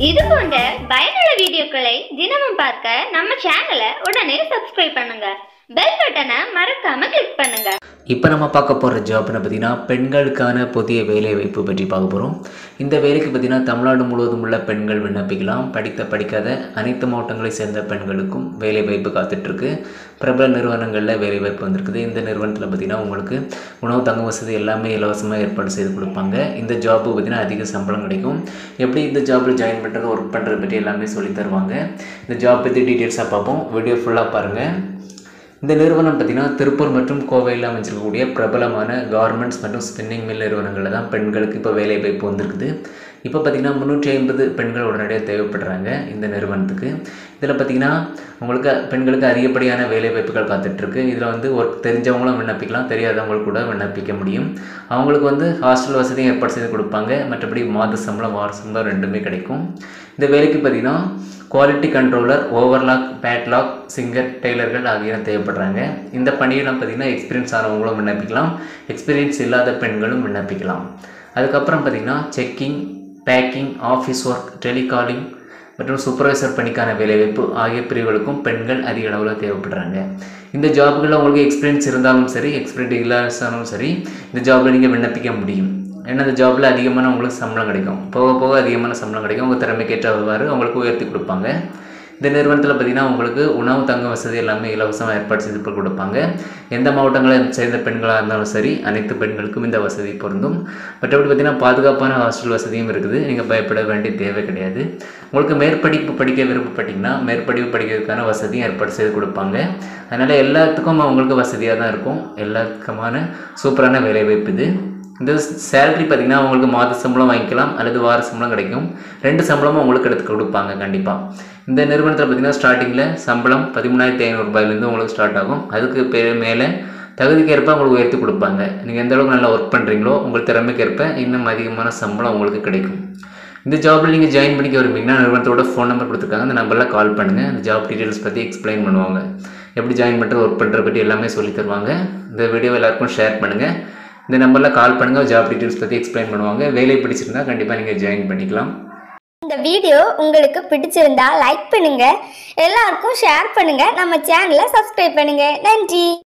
இது போன்ற பயனுள்ள வீடியோக்களை தினமும் பார்க்க நம்ம சேனலை உடனே சப்ஸ்கிரைப் பண்ணுங்க பெல் பட்டனை மறக்காம கிளிக் பண்ணுங்க இப்போ நம்ம பார்க்க போகிற ஜாப்னு பார்த்தீங்கன்னா பெண்களுக்கான புதிய வேலை வாய்ப்பு பற்றி பார்க்க போகிறோம் இந்த வேலைக்கு பார்த்தீங்கன்னா தமிழ்நாடு முழுவதும் உள்ள பெண்கள் விண்ணப்பிக்கலாம் படித்த படிக்காத அனைத்து மாவட்டங்களை சேர்ந்த பெண்களுக்கும் வேலை வாய்ப்பு காத்துட்ருக்கு பிரபல நிறுவனங்களில் வேலை வாய்ப்பு வந்திருக்குது இந்த நிறுவனத்தில் பார்த்தீங்கன்னா உங்களுக்கு உணவு தங்க வசதி எல்லாமே இலவசமாக ஏற்பாடு செய்து கொடுப்பாங்க இந்த ஜாப்பு பார்த்தீங்கன்னா அதிக சம்பளம் கிடைக்கும் எப்படி இந்த ஜாப்பில் ஜாயின் பண்ணுறது ஒர்க் பண்ணுறது பற்றி எல்லாமே சொல்லித் தருவாங்க இந்த ஜாப் பற்றி டீட்டெயில்ஸாக பார்ப்போம் வீடியோ ஃபுல்லாக பாருங்கள் இந்த நிறுவனம் பார்த்திங்கன்னா திருப்பூர் மற்றும் கோவையில் அமைச்சிருக்கக்கூடிய பிரபலமான கார்மெண்ட்ஸ் மற்றும் ஸ்பின்னிங் மில் நிறுவனங்களில் தான் பெண்களுக்கு இப்போ வேலை வாய்ப்பு வந்திருக்குது இப்போ பார்த்திங்கன்னா முந்நூற்றி ஐம்பது பெண்கள் உடனடியாக தேவைப்படுறாங்க இந்த நிறுவனத்துக்கு இதில் பார்த்திங்கன்னா உங்களுக்கு பெண்களுக்கு அதிகப்படியான வேலை வாய்ப்புகள் காத்துட்ருக்கு இதில் வந்து ஒர்க் தெரிஞ்சவங்களும் விண்ணப்பிக்கலாம் தெரியாதவங்களுக்கு கூட விண்ணப்பிக்க முடியும் அவங்களுக்கு வந்து ஹாஸ்டல் வசதியும் ஏற்பாடு செய்து கொடுப்பாங்க மற்றபடி மாத சம்பளம் வார சம்பளம் ரெண்டுமே கிடைக்கும் இந்த வேலைக்கு பார்த்திங்கன்னா quality controller overlock padlock singer டெய்லர்கள் ஆகியோர் தேவைப்படுறாங்க இந்த பணியெல்லாம் பார்த்திங்கன்னா எக்ஸ்பீரியன்ஸ் ஆனவங்களும் விண்ணப்பிக்கலாம் எக்ஸ்பீரியன்ஸ் இல்லாத பெண்களும் விண்ணப்பிக்கலாம் அதுக்கப்புறம் பார்த்திங்கன்னா checking packing office work telecalling மற்றும் சூப்பர்வைசர் பணிக்கான வேலைவாய்ப்பு ஆகிய பிரிவுகளுக்கும் பெண்கள் அதிக அளவில் தேவைப்படுறாங்க இந்த ஜாப்புகளில் உங்களுக்கு எக்ஸ்பீரியன்ஸ் இருந்தாலும் சரி எக்ஸ்பீரியன்ஸ் இல்லாதாலும் சரி இந்த ஜாபில் நீங்கள் விண்ணப்பிக்க முடியும் ஏன்னா இந்த ஜாபில் அதிகமான உங்களுக்கு சம்பளம் கிடைக்கும் போக போக அதிகமான சம்பளம் கிடைக்கும் உங்கள் திறமைக்கேற்றவாறு உங்களுக்கு உயர்த்தி கொடுப்பாங்க இந்த நிறுவனத்தில் பார்த்திங்கன்னா உங்களுக்கு உணவு தங்க வசதி எல்லாமே இலவசமாக ஏற்பாடு செய்து கொடுப்பாங்க எந்த மாவட்டங்களை சேர்ந்த பெண்களாக இருந்தாலும் சரி அனைத்து பெண்களுக்கும் இந்த வசதி பொருந்தும் மற்றபடி பார்த்திங்கன்னா பாதுகாப்பான ஹாஸ்டல் வசதியும் இருக்குது நீங்கள் பயப்பட வேண்டிய தேவை கிடையாது உங்களுக்கு மேற்படிப்பு படிக்க விருப்பப்பட்டீங்கன்னா மேற்படிப்பு படிக்கிறதுக்கான வசதியும் ஏற்பாடு செய்து கொடுப்பாங்க அதனால் எல்லாத்துக்கும் அவங்களுக்கு வசதியாக தான் இருக்கும் எல்லாத்துக்குமான சூப்பரான வேலைவாய்ப்பு இது இந்த சேலரி பார்த்திங்கன்னா உங்களுக்கு மாத சம்பளம் வாங்கிக்கலாம் அல்லது வார சம்பளம் கிடைக்கும் ரெண்டு சம்பளமும் உங்களுக்கு எடுத்து கொடுப்பாங்க கண்டிப்பாக இந்த நிறுவனத்தில் பார்த்திங்கன்னா ஸ்டார்டிங்கில் சம்பளம் பதிமூணாயிரத்தி ஐநூறுரூபாயிலேருந்து உங்களுக்கு ஸ்டார்ட் ஆகும் அதுக்கு பே மேலே தகுதிக்கேற்ப உங்களுக்கு உயர்த்தி கொடுப்பாங்க நீங்கள் எந்த அளவுக்கு நல்லா ஒர்க் பண்ணுறீங்களோ உங்கள் திறமைக்கேற்ப இன்னும் அதிகமான சம்பளம் உங்களுக்கு கிடைக்கும் இந்த ஜாபில் நீங்கள் ஜாயின் பண்ணிக்க விரும்பீங்கன்னா நிறுவனத்தோட ஃபோன் நம்பர் கொடுத்துருக்காங்க அந்த நம்பரில் கால் பண்ணுங்கள் அந்த ஜாப் டீட்டெயில்ஸ் பற்றி எக்ஸ்பிளைன் பண்ணுவாங்க எப்படி ஜாயின் பண்ணுறது ஒர்க் பண்ணுறது பற்றி எல்லாமே சொல்லி தருவாங்க இந்த வீடியோ எல்லாருக்கும் ஷேர் பண்ணுங்கள் இந்த நம்பரில் கால் பண்ணுங்கள் ஜாப் டீட்டெயில்ஸ் பற்றி எக்ஸ்பிளைன் பண்ணுவாங்க வேலை பிடிச்சிருந்தா கண்டிப்பாக நீங்கள் ஜாயின் பண்ணிக்கலாம் இந்த வீடியோ உங்களுக்கு பிடிச்சிருந்தா லைக் பண்ணுங்க எல்லாருக்கும் ஷேர் பண்ணுங்க நம்ம சேனலை சப்ஸ்கிரைப் பண்ணுங்க நன்றி